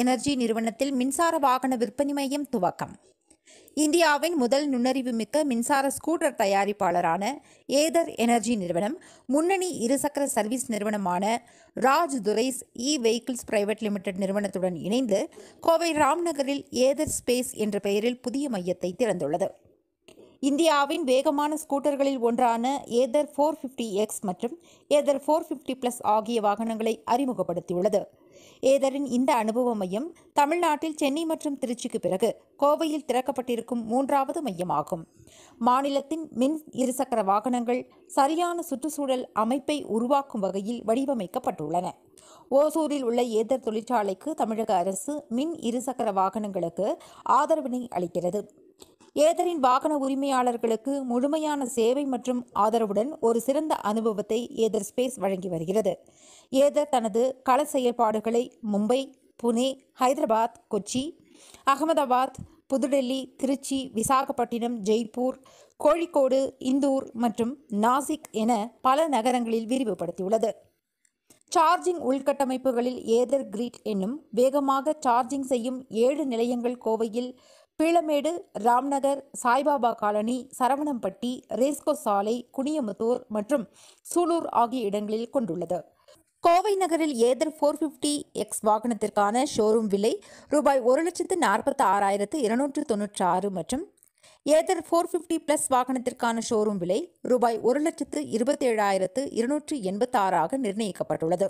energy நிறுவனத்தில் மின்சார வாகன விற்பனை மையம் துவக்கம் இந்தியாவின் முதல் நுண்ணறிவு மிக்க மின்சார ஸ்கூட்டர் தயாரிப்பாளரான ஏதர் எனர்ஜி நிறுவனம் முன்னணி இருசக்கர சர்வீஸ் நிறுவனமான Raj Durais E vehicles private limited நிறுவனத்துடன் இணைந்து கோவை ராம்நகரில் ஏதர் ஸ்பேஸ் என்ற பெயரில் புதிய மையத்தை திறந்துள்ளது இந்தியாவின் வேகமான ஸ்கூட்டர்களில் ஒன்றான ஏதர் ஃபோர் ஃபிஃப்டி எக்ஸ் மற்றும் ஏதர் ஃபோர் ஃபிஃப்டி ப்ளஸ் ஆகிய வாகனங்களை அறிமுகப்படுத்தியுள்ளது ஏதரின் இந்த அனுபவ மையம் தமிழ்நாட்டில் சென்னை மற்றும் திருச்சிக்கு பிறகு கோவையில் திறக்கப்பட்டிருக்கும் மூன்றாவது மையமாகும் மாநிலத்தின் மின் இருசக்கர வாகனங்கள் சரியான சுற்றுச்சூழல் அமைப்பை உருவாக்கும் வகையில் வடிவமைக்கப்பட்டுள்ளன ஓசூரில் உள்ள ஏதர் தொழிற்சாலைக்கு தமிழக அரசு மின் இருசக்கர வாகனங்களுக்கு ஆதரவினை அளிக்கிறது ஏதரின் வாகன உரிமையாளர்களுக்கு முழுமையான சேவை மற்றும் ஆதரவுடன் ஒரு சிறந்த அனுபவத்தை ஏதர் ஸ்பேஸ் வழங்கி வருகிறது ஏதர் தனது கள செயல்பாடுகளை மும்பை புனே ஹைதராபாத் கொச்சி அகமதாபாத் புதுடெல்லி திருச்சி விசாகப்பட்டினம் ஜெய்ப்பூர் கோழிக்கோடு இந்தூர் மற்றும் நாசிக் என பல நகரங்களில் விரிவுபடுத்தியுள்ளது சார்ஜிங் உள்கட்டமைப்புகளில் ஏதர் கிரிட் என்னும் வேகமாக சார்ஜிங் செய்யும் ஏழு நிலையங்கள் கோவையில் பீளமேடு ராம்நகர் சாய்பாபா காலனி சரவணம்பட்டி ரேஸ்கோ சாலை குனியமுத்தூர் மற்றும் சூலூர் ஆகிய இடங்களில் கொண்டுள்ளது கோவை நகரில் ஏதர் ஃபோர் ஃபிஃப்டி எக்ஸ் வாகனத்திற்கான ஷோரூம் விலை ரூபாய் ஒரு லட்சத்து நாற்பத்தி ஆறாயிரத்து இருநூற்று தொன்னூற்றி ஆறு மற்றும் ஏதர் ஃபோர் ஃபிஃப்டி ப்ளஸ் வாகனத்திற்கான ஷோரூம் விலை ரூபாய் ஒரு லட்சத்து இருபத்தேழாயிரத்து இருநூற்று எண்பத்தாறாக நிர்ணயிக்கப்பட்டுள்ளது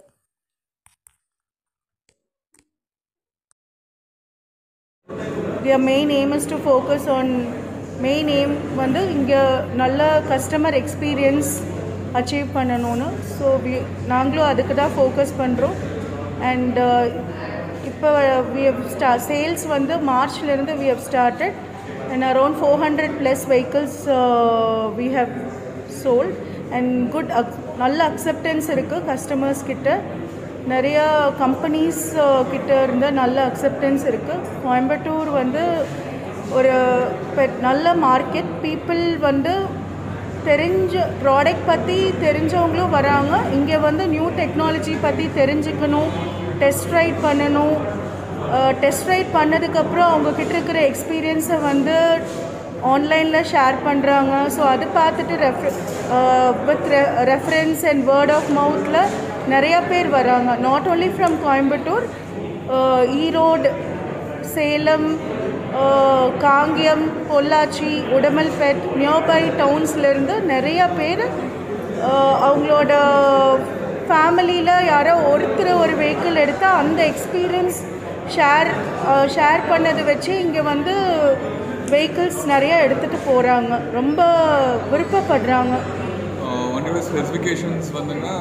their main aim is to focus on main aim வந்து இங்கே நல்ல கஸ்டமர் எக்ஸ்பீரியன்ஸ் அச்சீவ் பண்ணணும்னு ஸோ வி நாங்களும் அதுக்கு தான் ஃபோக்கஸ் பண்ணுறோம் அண்ட் இப்போ வி ஹவ் ஸ்டா சேல்ஸ் வந்து மார்ச்லேருந்து we have started and around four hundred plus vehicles we have sold and good அக் நல்ல அக்செப்டன்ஸ் இருக்குது கஸ்டமர்ஸ் கிட்ட நிறைய கம்பெனிஸ் கிட்ட இருந்து நல்ல அக்செப்டன்ஸ் இருக்குது கோயம்புத்தூர் வந்து ஒரு பெ- நல்ல மார்க்கெட் பீப்புள் வந்து தெரிஞ்ச ப்ராடக்ட் பற்றி தெரிஞ்சவங்களும் வராங்க இங்கே வந்து நியூ டெக்னாலஜி பற்றி தெரிஞ்சுக்கணும் டெஸ்ட் ரைட் பண்ணணும் டெஸ்ட் ரைட் பண்ணதுக்கப்புறம் அவங்கக்கிட்ட இருக்கிற எக்ஸ்பீரியன்ஸை வந்து ஆன்லைனில் ஷேர் பண்ணுறாங்க ஸோ அது பார்த்துட்டு refer with reference and word of மவுத்தில் நிறையா பேர் வராங்க not only from Coimbatore Erode Salem uh, Kangeyam Pollachi Udumalpet nearby டவுன்ஸ்லேருந்து நிறையா பேர் அஹ், அவங்களோட ஃபேமிலியில் யாரோ ஒருத்தர் ஒரு வெஹிக்கிள் எடுத்தால் அந்த எக்ஸ்பீரியன்ஸ் ஷேர் ஷேர் பண்ணதை வச்சு இங்கே வந்து வெஹிக்கிள்ஸ் நிறைய எடுத்துகிட்டு போகிறாங்க ரொம்ப விருப்பப்படுறாங்க வண்டியோட ஸ்பெசிஃபிகேஷன்ஸ் வந்துன்னா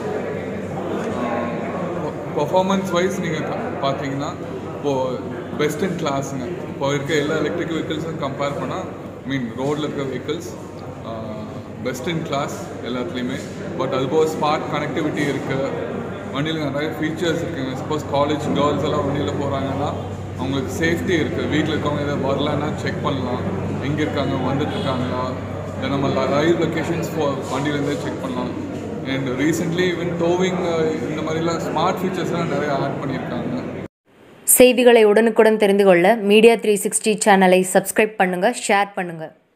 பர்ஃபார்மன்ஸ் வைஸ் நீங்கள் பார்த்தீங்கன்னா இப்போது பெஸ்ட் இன் கிளாஸுங்க இப்போ இருக்க எல்லா எலக்ட்ரிக் வெஹிக்கிள்ஸும் கம்பேர் பண்ணால் மீன் ரோட்டில் இருக்க வெஹிக்கிள்ஸ் பெஸ்ட் இன் கிளாஸ் எல்லாத்துலேயுமே பட் அது போக ஸ்மார்ட் கனெக்டிவிட்டி இருக்குது வண்டியில் நிறைய ஃபீச்சர்ஸ் இருக்குங்க சப்போஸ் காலேஜ் கேர்ள்ஸ் எல்லாம் வண்டியில் போகிறாங்கன்னா அவங்களுக்கு சேஃப்டி இருக்குது வீட்டில் இருக்கவங்க எதாவது வரலன்னா செக் பண்ணலாம் எங்கே இருக்காங்க வந்துட்டு இருக்காங்களா இல்லை நம்ம லைவ் லொக்கேஷன்ஸ் வண்டியிலேருந்தே செக் பண்ணலாம் அண்ட் ரீசெண்ட்லி ஈவன் டோவிங் இந்த மாதிரிலாம் ஸ்மார்ட் ஃபீச்சர்ஸ்லாம் நிறைய ஆட் பண்ணியிருக்காங்க செய்திகளை உடனுக்குடன் தெரிந்து கொள்ள மீடியா த்ரீ சிக்ஸ்டி சேனலை சப்ஸ்கிரைப் பண்ணுங்கள் ஷேர் பண்ணுங்கள்